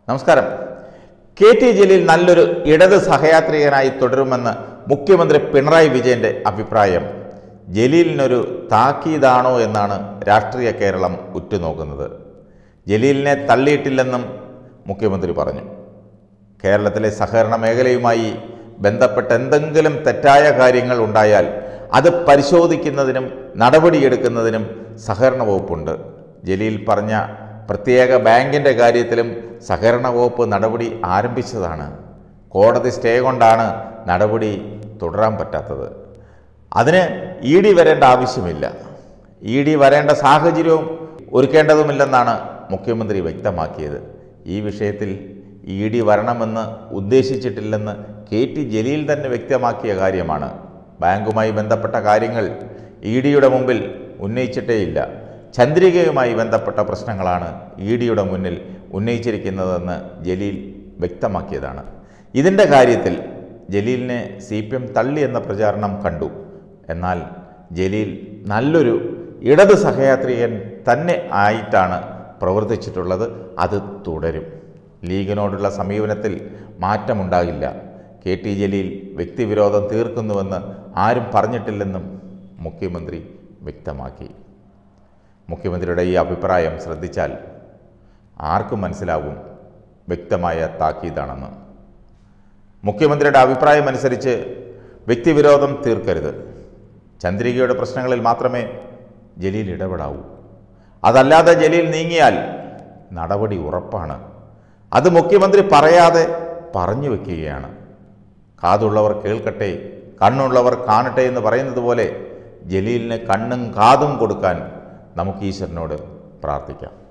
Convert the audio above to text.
നമസ്കാരം K T Jaleel നല്ലൊരു ഇടത് സഹയാത്രികനായി തുടരുമെന്ന് മുഖ്യമന്ത്രി പിണറായി വിജയന്റെ അഭിപ്രായം ജലീലിനൊരു താക്കീതാണോ എന്നാണ് രാഷ്ട്രീയ കേരളം ഉറ്റുനോക്കുന്നത് ജലീലിനെ തള്ളിയിട്ടില്ലെന്നും മുഖ്യമന്ത്രി പറഞ്ഞു കേരളത്തിലെ സഹകരണ മേഖലയുമായി ബന്ധപ്പെട്ട് എന്തെങ്കിലും തെറ്റായ കാര്യങ്ങൾ ഉണ്ടായാൽ അത് പരിശോധിക്കുന്നതിനും നടപടിയെടുക്കുന്നതിനും സഹകരണ വകുപ്പുണ്ട് ജലീൽ പറഞ്ഞ പ്രത്യേക ബാങ്കിൻ്റെ കാര്യത്തിലും സഹകരണ വകുപ്പ് നടപടി ആരംഭിച്ചതാണ് കോടതി സ്റ്റേ കൊണ്ടാണ് നടപടി തുടരാൻ പറ്റാത്തത് അതിന് ഇ ഡി വരേണ്ട ആവശ്യമില്ല ഇ ഡി വരേണ്ട സാഹചര്യവും ഒരുക്കേണ്ടതുമില്ലെന്നാണ് മുഖ്യമന്ത്രി വ്യക്തമാക്കിയത് ഈ വിഷയത്തിൽ ഇ ഡി വരണമെന്ന് ഉദ്ദേശിച്ചിട്ടില്ലെന്ന് കെ ടി ജലീൽ തന്നെ വ്യക്തമാക്കിയ കാര്യമാണ് ബാങ്കുമായി ബന്ധപ്പെട്ട കാര്യങ്ങൾ ഇ ഡിയുടെ മുമ്പിൽ ഉന്നയിച്ചിട്ടേയില്ല ചന്ദ്രികയുമായി ബന്ധപ്പെട്ട പ്രശ്നങ്ങളാണ് ഇ ഡിയുടെ മുന്നിൽ ഉന്നയിച്ചിരിക്കുന്നതെന്ന് ജലീൽ വ്യക്തമാക്കിയതാണ് ഇതിൻ്റെ കാര്യത്തിൽ ജലീലിനെ സി പി എം തള്ളി എന്ന പ്രചാരണം കണ്ടു എന്നാൽ ജലീൽ നല്ലൊരു ഇടത് സഹയാത്രികൻ തന്നെ ആയിട്ടാണ് പ്രവർത്തിച്ചിട്ടുള്ളത് അത് തുടരും ലീഗിനോടുള്ള സമീപനത്തിൽ മാറ്റമുണ്ടാകില്ല കെ ടി ജലീൽ വ്യക്തിവിരോധം തീർക്കുന്നുവെന്ന് ആരും പറഞ്ഞിട്ടില്ലെന്നും മുഖ്യമന്ത്രി വ്യക്തമാക്കി മുഖ്യമന്ത്രിയുടെ ഈ അഭിപ്രായം ശ്രദ്ധിച്ചാൽ ആർക്കും മനസ്സിലാവും വ്യക്തമായ താക്കീതാണെന്ന് മുഖ്യമന്ത്രിയുടെ അഭിപ്രായം അനുസരിച്ച് വ്യക്തിവിരോധം തീർക്കരുത് ചന്ദ്രികയുടെ പ്രശ്നങ്ങളിൽ മാത്രമേ ജലീൽ ഇടപെടാവൂ അതല്ലാതെ ജലീൽ നീങ്ങിയാൽ നടപടി ഉറപ്പാണ് അത് മുഖ്യമന്ത്രി പറയാതെ പറഞ്ഞു വെക്കുകയാണ് കാതുള്ളവർ കേൾക്കട്ടെ കണ്ണുള്ളവർ കാണട്ടെ എന്ന് പറയുന്നത് പോലെ ജലീലിന് കണ്ണും കാതും കൊടുക്കാൻ നമുക്ക് ഈശ്വരനോട് പ്രാർത്ഥിക്കാം